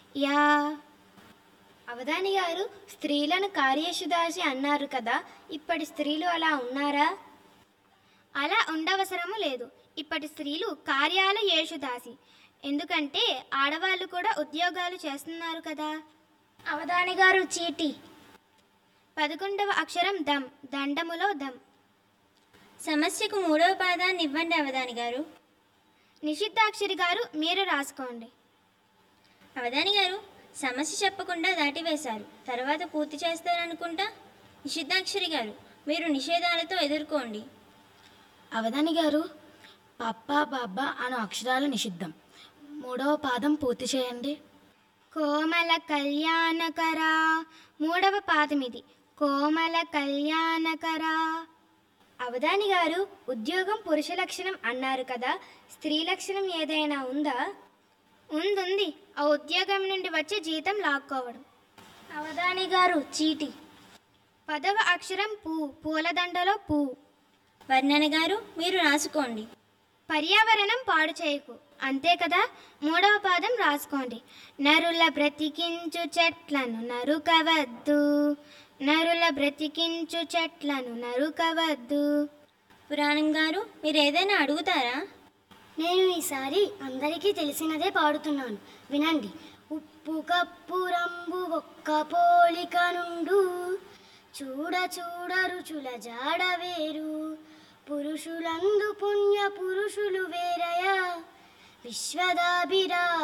yeah Avadhani గారు స్త్రీలను కార్యేషుదాసి అన్నారు కదా ఇప్పటి స్త్రీలు అలా ఉన్నారా అలా ఉండవసరము లేదు ఇప్పటి స్త్రీలు కార్యాల యేషుదాసి ఎందుకంటే ఆడవాళ్ళు కూడా ఉద్యోగాలు చేస్తున్నారు కదా అవధాని గారు చీటి పదకొండవ అక్షరం దమ్ దండములో దమ్ సమస్యకు మూడవ పాదాన్ని ఇవ్వండి అవధాని గారు నిషిద్ధాక్షరి గారు మీరు రాసుకోండి అవధాని గారు సమస్య చెప్పకుండా దాటివేశారు తర్వాత పూర్తి చేస్తారనుకుంటా నిషిద్ధాక్షరి గారు మీరు నిషేధాలతో ఎదుర్కోండి అవధాని గారు పప్ప బాబా అను అక్షరాలు నిషిద్ధం మూడవ పాదం పూర్తి చేయండి కోమల కళ్యాణకరా మూడవ పాదం ఇది కోమల కళ్యాణకరా అవధాని గారు ఉద్యోగం పురుష లక్షణం అన్నారు కదా స్త్రీ లక్షణం ఏదైనా ఉందా ఉందుంది ఆ ఉద్యోగం నుండి వచ్చే జీతం లాక్కోవడం అవధాని గారు చీటి పదవ అక్షరం పూ పూలదండలో పూ వర్ణన గారు మీరు రాసుకోండి పర్యావరణం పాడు చేయకు అంతే కదా మూడవ పాదం రాసుకోండి నరుల బ్రతికించు చెట్లను నరుకవద్దు నరుల బ్రతికించు చెట్లను నరుకవద్దు పురాణం గారు మీరు ఏదైనా అడుగుతారా నేను ఈసారి అందరికీ తెలిసినదే పాడుతున్నాను వినండి ఉప్పు కప్పు రంబు ఒక్క పోలిక నుండు చూడ చూడ రుచుల జాడ వేరు పురుషులందు పుణ్య పురుషులు వేరయా విశ్వదాభిరా